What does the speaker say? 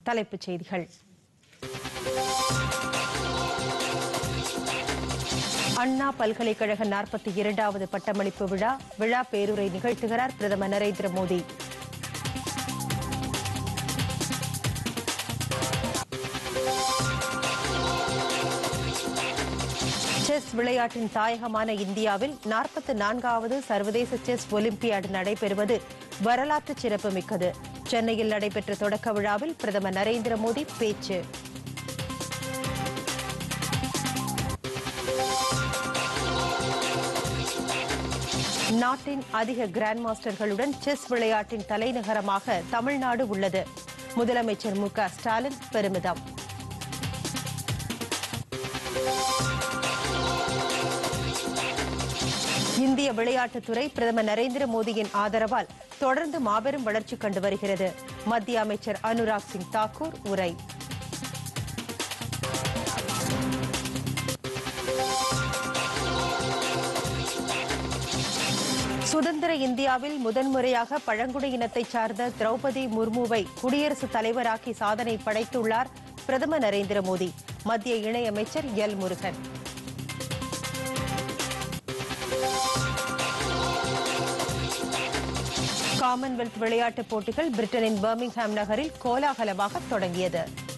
தலைப்புச் செய்திகள் அண்ணா பல்கலைக்கழக நாற்பத்தி இரண்டாவது பட்டமளிப்பு விழா விழா பேருரை நிகழ்த்துகிறார் பிரதமர் நரேந்திர மோடி செஸ் விளையாட்டின் தாயகமான இந்தியாவில் நாற்பத்தி நான்காவது சர்வதேச செஸ் ஒலிம்பியாடு நடைபெறுவது வரலாற்று சிறப்புமிக்கது சென்னையில் நடைபெற்ற தொடக்க விழாவில் பிரதமர் நரேந்திர மோடி பேச்சு நாட்டின் அதிக கிராண்ட் மாஸ்டர்களுடன் செஸ் விளையாட்டின் தலைநகரமாக தமிழ்நாடு உள்ளது முதலமைச்சர் மு க ஸ்டாலின் பெருமிதம் இந்திய விளையாட்டுத்துறை பிரதமர் நரேந்திர மோடியின் ஆதரவால் தொடர்ந்து மாபெரும் வளர்ச்சி கண்டு வருகிறது மத்திய அமைச்சர் அனுராக் சிங் தாக்கூர் உரை சுதந்திர இந்தியாவில் முதன்முறையாக பழங்குடியினத்தைச் சார்ந்த திரௌபதி முர்முவை குடியரசுத் தலைவராக்கி சாதனை படைத்துள்ளார் பிரதமர் நரேந்திர மோடி மத்திய இணையமைச்சர் எல் முருகன் காமன்வெல்த் விளையாட்டுப் போட்டிகள் பிரிட்டனின் பர்மிங்ஹாம் நகரில் கோலாகலமாக தொடங்கியது